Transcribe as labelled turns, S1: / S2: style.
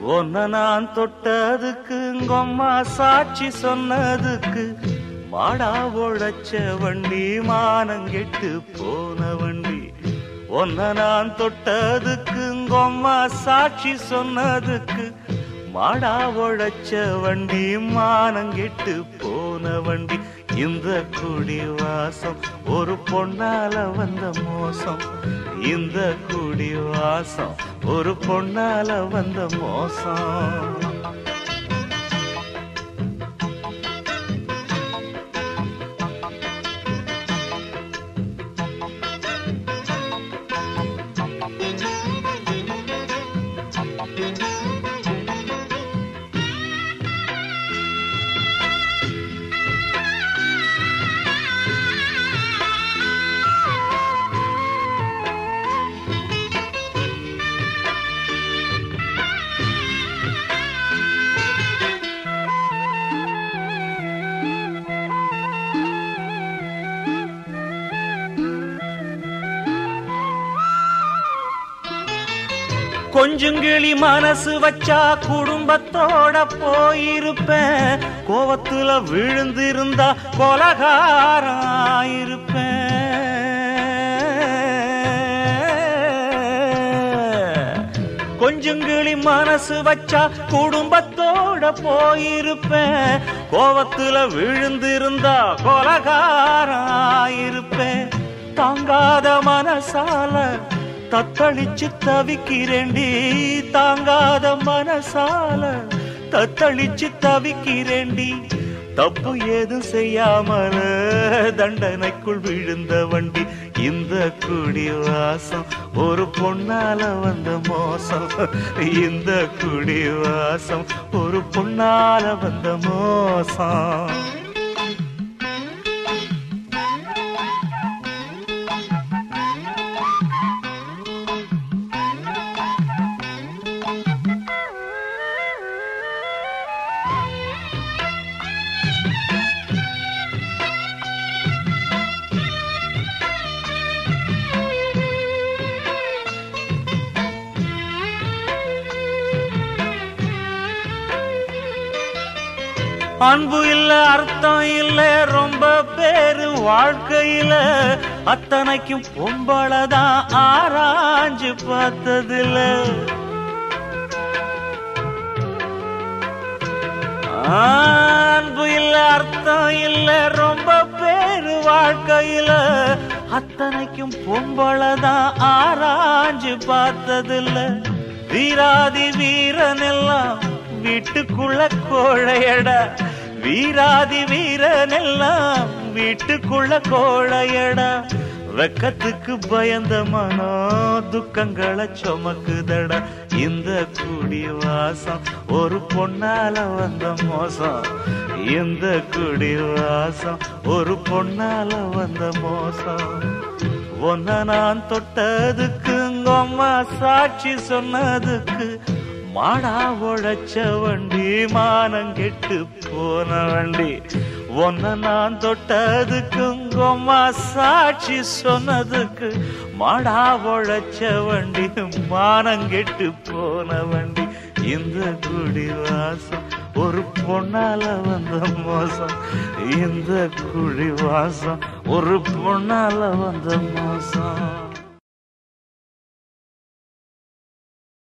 S1: ஒன்ன நான் தொட்டதுக்கு உங்கம்மா சாட்சி சொன்னதுக்கு மாடா உழைச்ச வண்டி மானங்கெட்டு போன வண்டி ஒன்ன நான் தொட்டதுக்கு உங்கம்மா சாட்சி சொன்னதுக்கு மாடா உழைச்ச வண்டி மானங்கெட்டு போன வண்டி இந்த குடி வாசம் ஒரு பொண்ணால வந்த மோசம் இந்த குடி வாசம் ஒரு பொண்ணால வந்த மோசம் கொஞ்சங்கிளி மனசு வச்சா குடும்பத்தோட போயிருப்பேன் கோவத்துல விழுந்திருந்தா கொலகாராயிருப்பேன் கொஞ்சங்கிளி மனசு வச்சா குடும்பத்தோட போயிருப்பேன் கோவத்துல விழுந்திருந்தா கொலகாராயிருப்பேன் தாங்காத மனசால தத்தளிச்சு தவிக்கிறேண்டி தாங்காத மனசால தத்தளிச்சு தவிக்கிறேண்டி தப்பு ஏதும் செய்யாமல தண்டனைக்குள் விழுந்த வண்டி இந்த குடி வாசம் ஒரு பொண்ணால வந்த மோசம் இந்த குடி வாசம் ஒரு பொண்ணால வந்த மோசம் அன்பு இல்ல அர்த்தம் இல்ல ரொம்ப பேரு வாழ்க்கையில அத்தனைக்கும் பொம்பளதான் ஆராய்ஞ்சு பார்த்ததில்ல அன்பு இல்ல அர்த்தம் இல்ல ரொம்ப பேரு வாழ்க்கையில அத்தனைக்கும் பொம்பளதான் ஆராய்ஞ்சு பார்த்ததில்ல வீராதி வீரன் எல்லாம் வீட்டுக்குள்ள கோழையடா வீராதி வீரன் எல்லாம் வீட்டுக்குள்ள கோழையடா வெக்கத்துக்கு பயந்த மனோ துக்கங்களை சுமக்குதடா இந்த குடி வாசம் ஒரு பொண்ணால வந்த மோசம் இந்த குடி வாசம் ஒரு பொண்ணால வந்த மோசம் ஒன்ன நான் தொட்டதுக்கு உங்கம்மா சாட்சி சொன்னதுக்கு மாடா உழைச்ச வண்டி மானங்கெட்டு போன வண்டி ஒன்ன நான் தொட்டதுக்கு உங்கம்மா சாட்சி சொன்னதுக்கு மாடா உழைச்ச வண்டி மானங்கெட்டு போன வண்டி இந்த குடி வாசம் ஒரு பொண்ணால வந்த மோசம் இந்த குடி வாசம் ஒரு பொண்ணால வந்த மோசம்